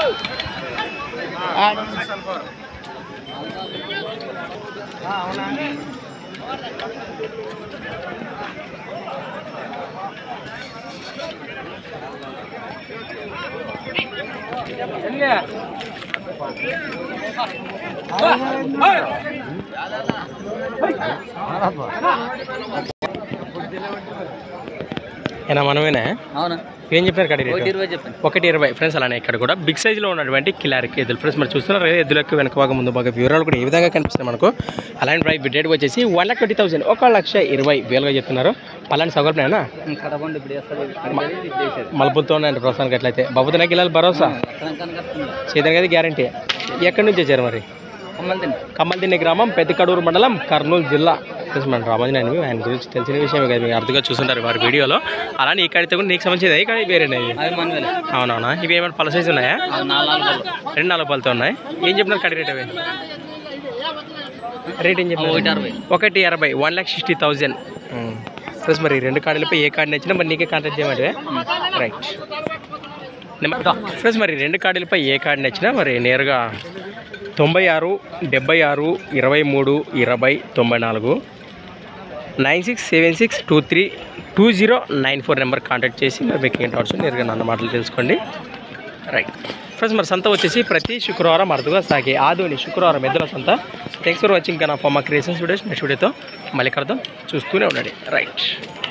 ఏనా మనమేనా అవునా ఏం చెప్పారు కడి ఒకటి ఇరవై చెప్పండి ఒకటి ఇరవై ఫ్రెండ్స్ అలానే ఇక్కడ కూడా బిగ్ సైజులో ఉన్నటువంటి కిలారికి ఎద్దులు ఫ్రెండ్స్ మరి చూస్తున్నారు కదా ఎద్దులకు వెనక భాగం ముందు భాగం వివరాలు కూడా ఈ విధంగా కనిపిస్తున్నాయి మనకు అలాంటి ప్రైస్ డేట్ వచ్చేసి వన్ లాక్ ట్వంటీ థౌసండ్ ఒక లక్ష ఇరవై వేలుగా చెప్తున్నారు పలాంటి సౌకర్యమేనా కడబండి ఇప్పుడు చేస్తారు ఇది చేసేది మలుపులతో ఉన్నాయండి ప్రస్తుతానికి ఎట్లయితే బాబుతున్నా కిలాలు భరోసా చేతన కదా గ్యారంటీ ఎక్కడి నుంచి వచ్చారు మరి కమ్మలు తిండి కమ్మల్దిన్నె గ్రామం పెద్దకడూరు మండలం కర్నూలు జిల్లా ప్లస్ మన రామాజన్ అని ఆయన గురించి తెలిసిన విషయమే కదా మీకు అర్థంగా చూస్తుంటారు వారి వీడియోలో అలానే ఈ కడితే కూడా నీకు సంబంధించింది ఈ కడి వేరేనాయి అవి మన అవునవునా ఇవి ఏమైనా పల సైజు ఉన్నాయా అవి నాలుగు నాలుగు పళ్ళు. రెండు నాలుగు పళ్ళతో ఉన్నాయి ఏం చెప్పినారు కడి రేట్ అవి రేట్ ఏం చెప్పినారు ఒకటి అరవై ఒకటి అరవై one lakh sixty thousand plus మరి రెండు కార్డులపై ఏ కార్డు నచ్చినా మరి నీకే కాంటాక్ట్ చేయమంటే రైట్ నెంబర్ ఫ్రెండ్స్ మరి రెండు కార్డులపై ఏ కార్డు నచ్చినా మరి నేరుగా తొంభై ఆరు డెబ్బై ఆరు ఇరవై మూడు ఇరవై తొంభై నాలుగు nine six seven six two three two zero nine four number contact చేసి మరి మీకు ఏంటి డౌట్స్ నేరుగా నన్ను మాటలు తెలుసుకోండి రైట్ ఫ్రెండ్స్ మరి సంత వచ్చేసి ప్రతి శుక్రవారం అరుదుగా సాగే ఆదోని శుక్రవారం ఎద్దుల సంత థ్యాంక్స్ ఫర్ వాచింగ్ నా ఫర్ మా క్రియేషన్స్ వీడియోస్ నెక్స్ట్ వీడియోతో మళ్ళీ కడదాం చూస్తూనే ఉండండి రైట్